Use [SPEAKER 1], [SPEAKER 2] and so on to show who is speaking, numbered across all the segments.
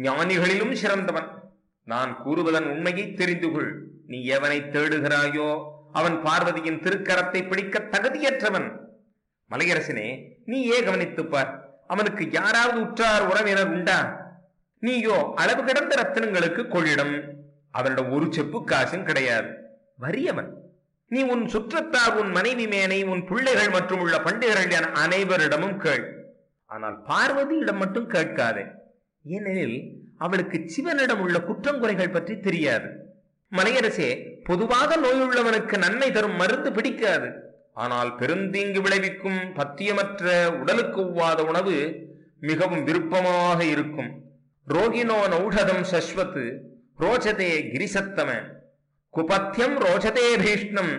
[SPEAKER 1] ஞானிகளிலும் சிறந்தவன் நான் கூறுவதன் உண்மையை தெரிந்து கொள் நீ எவனை தேடுகிறாயோ அவன் பார்வதியின் திருக்கரத்தை பிடிக்க தகுதியற்றவன் மலையரசனே நீ ஏ கவனித்துப் பார் அவனுக்கு யாராவது உற்றார் உறவினர் உண்டா நீயோ அளவு கிடந்த ரத்தினங்களுக்கு கொள்ளிடம் அவனிடம் ஒரு செப்பு காசும் கிடையாது வறியவன் நீ உன் சுற்றத்தார் உன் மனைவி மேனை உன் பிள்ளைகள் மற்றும் உள்ள பண்டிகர்கள் என அனைவரிடமும் கேள் ஆனால் பார்வதியிடம் மட்டும் கேட்காதே ஏனெனில் அவளுக்கு சிவனிடம் உள்ள குற்றங்குறைகள் பற்றி தெரியாது மலையரசே பொதுவாக நோயுள்ளவனுக்கு நன்மை தரும் மருந்து பிடிக்காது ஆனால் பெருந்தீங்கு விளைவிக்கும் பத்தியமற்ற உடலுக்கு ஒவ்வாத உணவு மிகவும் விருப்பமாக இருக்கும் ரோகிணோ நௌஷதம் சஸ்வத் ரோச்சதே கிரிசத்தம குபத்தியம் ரோச்சதே பீஷ்ணம்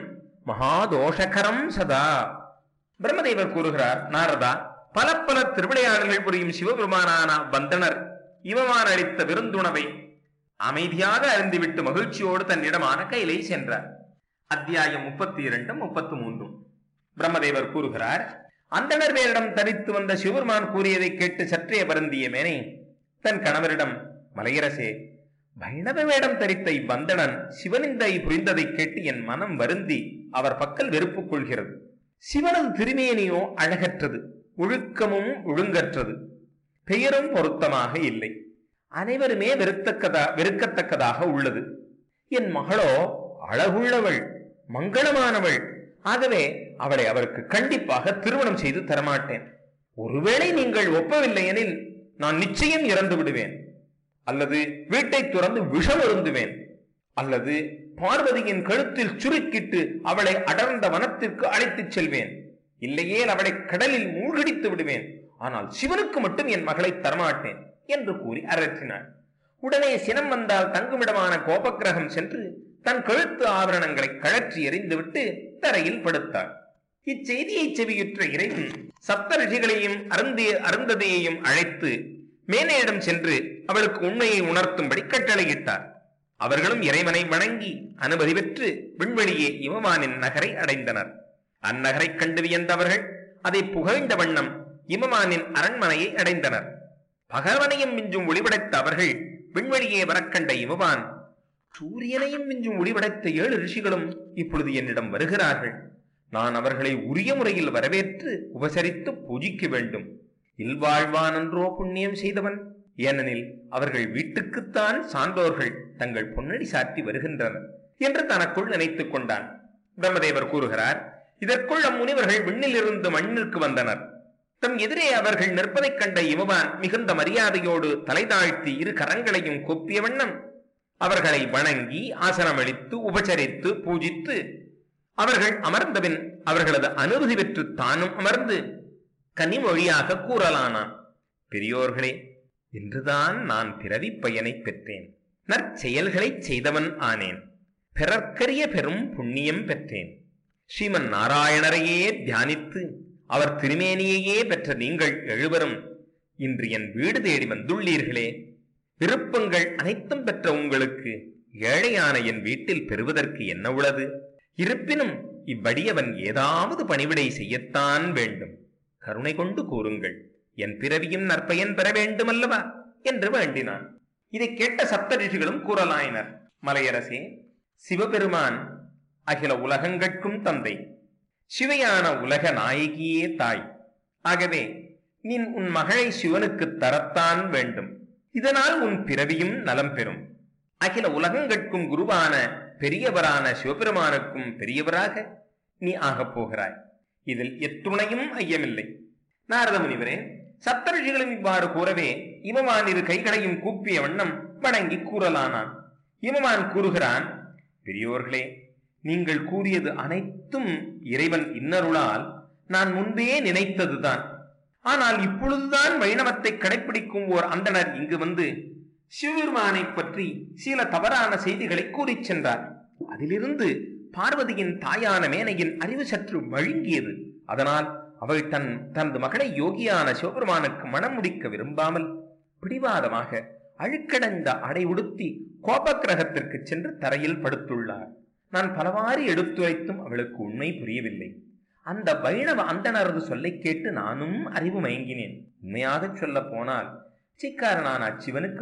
[SPEAKER 1] மகாதோஷகரம் சதா பிரம்மதேவர் கூறுகிறார் நாரதா பல பல திருவிளையாடல்கள் புரியும் சிவபெருமானான பந்தனர் இவமான் அளித்த விருந்துணவை அமைதியாக அருந்திவிட்டு மகிழ்ச்சியோடு தன்னிடமான கையிலே சென்றார் அத்தியாயம் முப்பத்தி இரண்டு முப்பத்தி மூன்றும் பிரம்மதேவர் கூறுகிறார் அந்தணர் வேரிடம் தரித்து வந்த சிவபெருமான் கூறியதை கேட்டு சற்றே வருந்திய மேனே தன் கணவரிடம் மலையரசே வைணவ வேடம் தரித்த இவ்வந்தணன் சிவனிந்தை புரிந்ததை கேட்டு என் மனம் வருந்தி அவர் பக்கல் வெறுப்பு கொள்கிறது சிவனது திருமேனியோ அழகற்றது ஒழுக்கமும் ஒழுங்கற்றது பெயரும் பொருத்தமாக இல்லை அனைவருமே வெறுத்தக்கதா வெறுக்கத்தக்கதாக உள்ளது என் மகளோ அழகுள்ளவள் மங்களமானவள் ஆகவே அவளை அவருக்கு கண்டிப்பாக திருமணம் செய்து தரமாட்டேன் ஒருவேளை நீங்கள் ஒப்பவில்லை எனில் நான் நிச்சயம் இறந்து விடுவேன் அல்லது வீட்டை துறந்து விஷம் அருந்துவேன் அல்லது பார்வதியின் கழுத்தில் சுருக்கிட்டு அவளை அடர்ந்த வனத்திற்கு அழைத்துச் செல்வேன் இல்லையேல் அவளை கடலில் மூழ்கடித்து விடுவேன் ஆனால் சிவனுக்கு மட்டும் என் மகளை தரமாட்டேன் என்று கூறி அரற்றினாள் உடனே சினம் வந்தால் தங்குமிடமான கோபக்கிரகம் சென்று தன் கழுத்து ஆபரணங்களை கழற்றி எறிந்துவிட்டு தரையில் படுத்தாள் இச்செய்தியை செவியுற்ற இறைவன் சப்த ரிஷிகளையும் அருந்திய அருந்ததியையும் அழைத்து மேனையிடம் சென்று அவளுக்கு உண்மையை உணர்த்தும்படி கட்டளையிட்டார் அவர்களும் இறைவனை வணங்கி அனுமதி பெற்று விண்வெளியே இமவானின் நகரை அடைந்தனர் அந்நகரைக் கண்டு வியந்தவர்கள் அதை புகழ்ந்த வண்ணம் இமமானின் அரண்மனையை அடைந்தனர் பகவனையும் மிஞ்சும் ஒளிபடைத்த அவர்கள் விண்வெளியே வரக்கண்ட இமவான் சூரியனையும் மிஞ்சும் ஒளிபடைத்த ஏழு ரிஷிகளும் இப்பொழுது என்னிடம் வருகிறார்கள் நான் அவர்களை உரிய முறையில் வரவேற்று உபசரித்து பூஜிக்க வேண்டும் இல்வாழ்வானன்றோ புண்ணியம் செய்தவன் ஏனெனில் அவர்கள் வீட்டுக்குத்தான் சான்றோர்கள் தங்கள் பொன்னடி சாத்தி வருகின்றனர் என்று தனக்குள் நினைத்துக் கொண்டான் பிரம்மதேவர் கூறுகிறார் இதற்குள் அம்முனிவர்கள் விண்ணிலிருந்து மண்ணிற்கு வந்தனர் தம் எதிரே அவர்கள் நிற்பதைக் கண்ட இமவான் மிகுந்த மரியாதையோடு தலை தாழ்த்தி இரு கரங்களையும் கொப்பிய வண்ணம் அவர்களை வணங்கி ஆசனமளித்து உபசரித்து பூஜித்து அவர்கள் அமர்ந்தபின் அவர்களது அனுமதி பெற்று தானும் அமர்ந்து கனிமொழியாக கூறலானான் பெரியோர்களே இன்றுதான் நான் பிறவி பயனை பெற்றேன் நற்செயல்களைச் செய்தவன் ஆனேன் பிறர்க்கரிய பெரும் புண்ணியம் பெற்றேன் ஸ்ரீமன் நாராயணரையே தியானித்து அவர் திருமேனியையே பெற்ற நீங்கள் எழுவரும் இன்று என் வீடு தேடி வந்துள்ளீர்களே விருப்பங்கள் அனைத்தும் பெற்ற உங்களுக்கு ஏழையான என் வீட்டில் பெறுவதற்கு என்ன உள்ளது இருப்பினும் இவ்வடியவன் ஏதாவது பணிவிடை செய்யத்தான் வேண்டும் கருணை கொண்டு கூறுங்கள் என் பிறவியும் நற்பயன் பெற வேண்டுமல்லவா என்று வேண்டினான் இதை கேட்ட சப்த ரிஷிகளும் கூறலாயினர் மலையரசே சிவபெருமான் அகில உலகங்கட்கும் தந்தை சிவையான உலக நாயகியே தாய் ஆகவே நீ உன் மகளை சிவனுக்கு தரத்தான் வேண்டும் இதனால் உன் பிறவியும் நலம் பெறும் அகில உலகங்கட்கும் குருவான பெரியவரான சிவபெருமானுக்கும் பெரியவராக நீ ஆகப் போகிறாய் இதில் எத்துணையும் ஐயமில்லை நாரத முனிவரே சப்தரிஷிகளும் இவ்வாறு கூறவே இமமான் இரு கைகளையும் கூப்பிய வண்ணம் வணங்கி கூறலானான் இமமான் கூறுகிறான் பெரியோர்களே நீங்கள் கூறியது அனைத்தும் இறைவன் இன்னருளால் நான் முன்பே நினைத்ததுதான் ஆனால் இப்பொழுதுதான் வைணவத்தை கடைபிடிக்கும் ஓர் அந்தணர் இங்கு வந்து சிவபெருமானை பற்றி சில தவறான செய்திகளை கூறிச் சென்றார் அதிலிருந்து பார்வதியின் தாயான மேனையின் அறிவு சற்று மழுங்கியது அதனால் அவள் தன் தனது மகளை யோகியான சிவபெருமானுக்கு மனம் முடிக்க விரும்பாமல் பிடிவாதமாக அழுக்கடைந்த அடை உடுத்தி கோபக்கிரகத்திற்கு சென்று தரையில் படுத்துள்ளார் நான் பலவாறு எடுத்துரைத்தும் அவளுக்கு உண்மை புரியவில்லை அந்த வைணவ அந்தணரது சொல்லைக் கேட்டு நானும் அறிவு மயங்கினேன் உண்மையாகச் சொல்ல போனால் சிக்காரனான அச்சிவனுக்கு